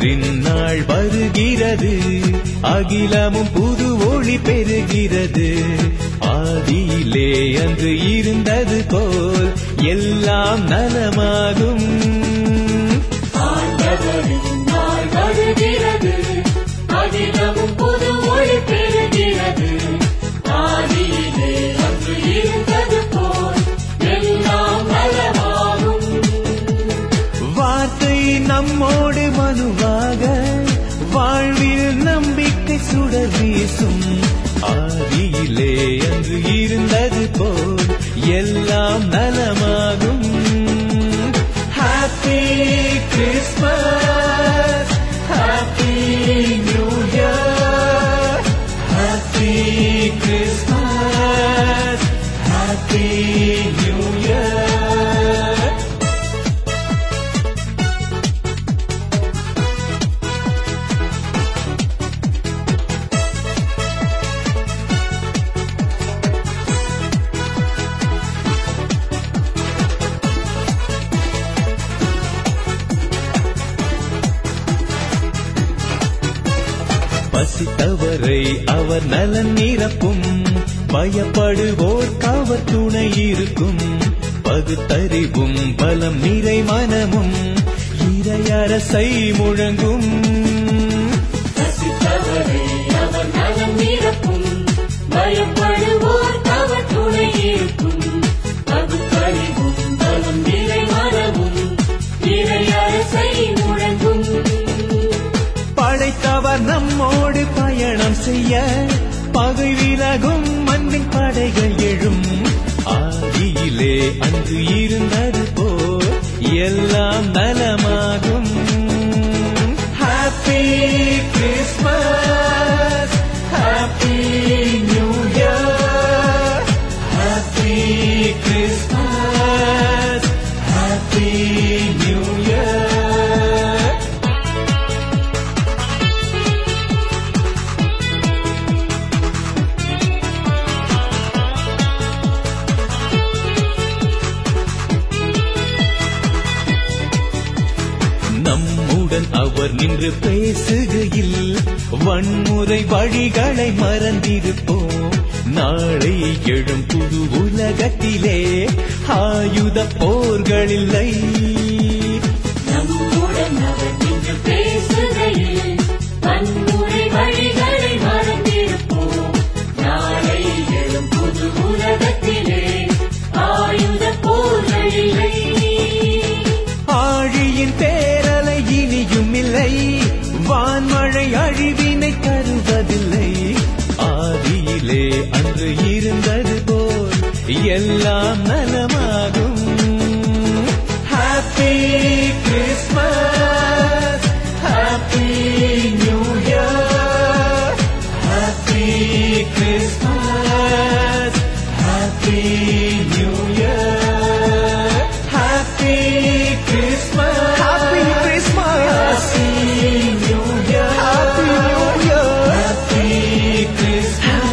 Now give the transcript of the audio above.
ஆண்டவரின் நாள் வருகிறது அகிலமும் புது ஒளி பெறுகிறது ஆதியிலே அன்று இருந்தது போல் எல்லாம் நலமாகும் ஆண்டவரின் நாள் வருகிறது அதிலமும் புது ஒளி பெறுகிறது ஆதியிலே அன்று இருந்தது போல் எல்லாம் நலமாகும் வார்த்தை நம்மோடு மனுவாக வாழ்வில் நம்பிக்கை சுடர் வீசும் ஆதியிலே அன்று இருந்தது போல் எல்லாம் நலமாகும் happy Christmas happy new year happy Christmas happy new year பசித்தவரை அவர் நலன் நிரப்பும் பயப்படுவோர் அவர் துணை இருக்கும் பகுத்தறிவும் பலம் நிறை மனமும் இறையரசை முழங்கும் ரசித்தவரை அவர் நலம் நிரப்பும் பயப்படுவோர் அவர் துணை இருக்கும் பகுத்தறிவும் பலம் நிறை மனமும் இறையரசை முழங்கும் படைத்தவர் நம்மோடு பயணம் செய்ய பகை விலகும் மண்ணின் படைகள் எழும் ஆதியிலே அன்று இருந்தது போல் எல்லாம் நலமாகும் happy Christmas happy new year happy Christmas happy new year நம்முடன் அவர் நின்று பேசுகையில் வன்முறை வழிகளை மறந்திருப்போம் நாளை எழும் புது உலகத்திலே ஆயுத போர்களில்லை நம்முடன் அவர் நின்று பேசுகையில் வன்முறை வழிகளை மறந்திருப்போம் நாளை எழும் புது உலகத்திலே ஆயுத போர்களில்லை ஆழியின் பேரலை இனியும் இல்லை வான்மழை அழிவினை தருவதில்லை ஆதியிலே அன்று இருந்தது போல் எல்லாம் நலமாகும் happy Christmas happy new year happy Christmas happy new year happy Christmas happy Christmas happy new year happy new year happy Christmas